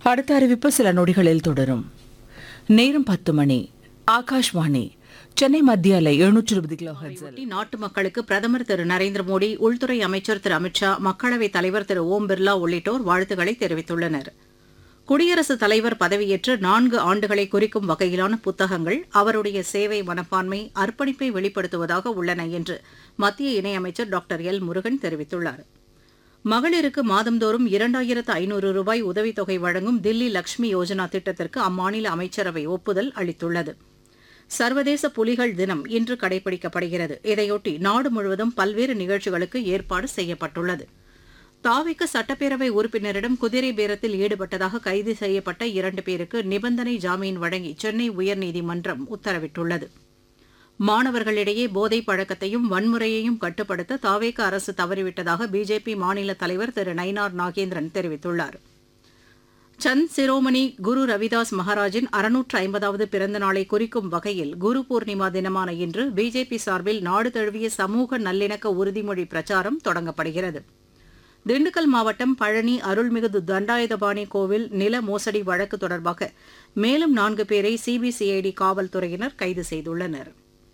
அடுத்த அறிவிப்பு சில நொடிகளில் தொடரும் நேரம் பத்து மணி ஆகாஷ்வாணி சென்னை மத்திய அலை எழுநூற்று இருபது கிலோ ஒட்டி நாட்டு மக்களுக்கு பிரதமர் திரு நரேந்திர மோடி உள்துறை அமைச்சர் திரு அமித்ஷா மக்களவைத் தலைவர் திரு ஓம் பிர்லா உள்ளிட்டோர் வாழ்த்துக்களை தெரிவித்துள்ளனர் குடியரசுத் தலைவர் பதவியேற்று நான்கு ஆண்டுகளை குறிக்கும் வகையிலான புத்தகங்கள் அவருடைய சேவை மனப்பான்மை அர்ப்பணிப்பை வெளிப்படுத்துவதாக உள்ளன என்று மத்திய இணையமைச்சர் டாக்டர் எல் முருகன் தெரிவித்துள்ளார் மகளிருக்கு மாதந்தோறும் இரண்டாயிரத்து ஐநூறு ரூபாய் உதவித்தொகை வழங்கும் தில்லி லக்ஷ்மி யோஜனா திட்டத்திற்கு அம்மாநில அமைச்சரவை ஒப்புதல் அளித்துள்ளது சர்வதேச புலிகள் தினம் இன்று கடைபிடிக்கப்படுகிறது இதையொட்டி நாடு முழுவதும் பல்வேறு நிகழ்ச்சிகளுக்கு ஏற்பாடு செய்யப்பட்டுள்ளது தாவிக்கு சட்டப்பேரவை உறுப்பினரிடம் குதிரை பேரத்தில் ஈடுபட்டதாக கைது செய்யப்பட்ட இரண்டு பேருக்கு நிபந்தனை ஜாமீன் வழங்கி சென்னை உயர்நீதிமன்றம் உத்தரவிட்டுள்ளது மாணவர்களிடையே போதை பழக்கத்தையும் வன்முறையையும் கட்டுப்படுத்த தாவேக அரசு தவறிவிட்டதாக பிஜேபி மாநில தலைவர் திரு நயினார் நாகேந்திரன் தெரிவித்துள்ளார் சந்த் சிரோமணி குரு ரவிதாஸ் மகாராஜின் அறுநூற்று ஐம்பதாவது பிறந்த நாளை குறிக்கும் வகையில் குரு பூர்ணிமா தினமான இன்று பிஜேபி சார்பில் நாடு தழுவிய சமூக நல்லிணக்க உறுதிமொழி பிரச்சாரம் தொடங்கப்படுகிறது திண்டுக்கல் மாவட்டம் பழனி அருள்மிகு தண்டாயுதபாணி கோவில் நில மோசடி வழக்கு தொடர்பாக மேலும் நான்கு பேரை சிபிசிஐடி காவல்துறையினர் கைது செய்துள்ளனர்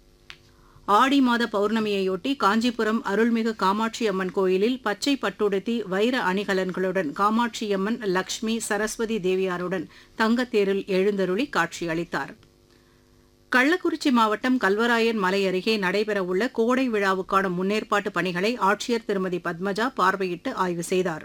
ஆடி மாத பௌர்ணமியையொட்டி காஞ்சிபுரம் அருள்மிகு காமாட்சி அம்மன் கோயிலில் பச்சை பட்டுடுத்தி வைர அணிகலன்களுடன் காமாட்சியம்மன் லக்ஷ்மி சரஸ்வதி தேவியாருடன் தங்கத்தேரில் எழுந்தருளி காட்சியளித்தார் கள்ளக்குறிச்சி மாவட்டம் கல்வராயன் மலை அருகே நடைபெறவுள்ள கோடை விழாவுக்கான முன்னேற்பாட்டு பணிகளை ஆட்சியர் திருமதி பத்மஜா பார்வையிட்டு ஆய்வு செய்தார்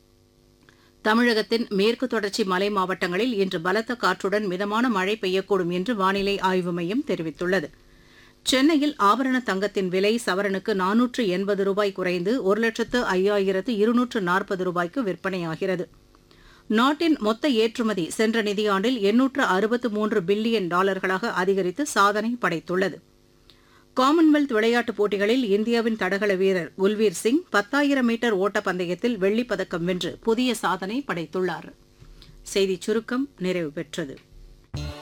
தமிழகத்தின் மேற்கு தொடர்ச்சி மலை மாவட்டங்களில் இன்று பலத்த காற்றுடன் மிதமான மழை பெய்யக்கூடும் என்று வானிலை ஆய்வு மையம் தெரிவித்துள்ளது சென்னையில் ஆபரண தங்கத்தின் விலை சவரனுக்கு நானூற்று எண்பது ரூபாய் குறைந்து ஒரு லட்சத்து ஐயாயிரத்து இருநூற்று நாற்பது ரூபாய்க்கு விற்பனையாகிறது நாட்டின் மொத்த ஏற்றுமதி சென்ற நிதியாண்டில் எண்ணூற்று அறுபத்து மூன்று பில்லியன் டாலர்களாக அதிகரித்து சாதனை படைத்துள்ளது காமன்வெல்த் விளையாட்டுப் போட்டிகளில் இந்தியாவின் தடகள வீரர் உல்வீர் சிங் பத்தாயிரம் மீட்டர் ஓட்டப்பந்தயத்தில் வெள்ளிப் பதக்கம் வென்று புதிய சாதனை படைத்துள்ளார் செய்திச் சுருக்கம் நிறைவு பெற்றது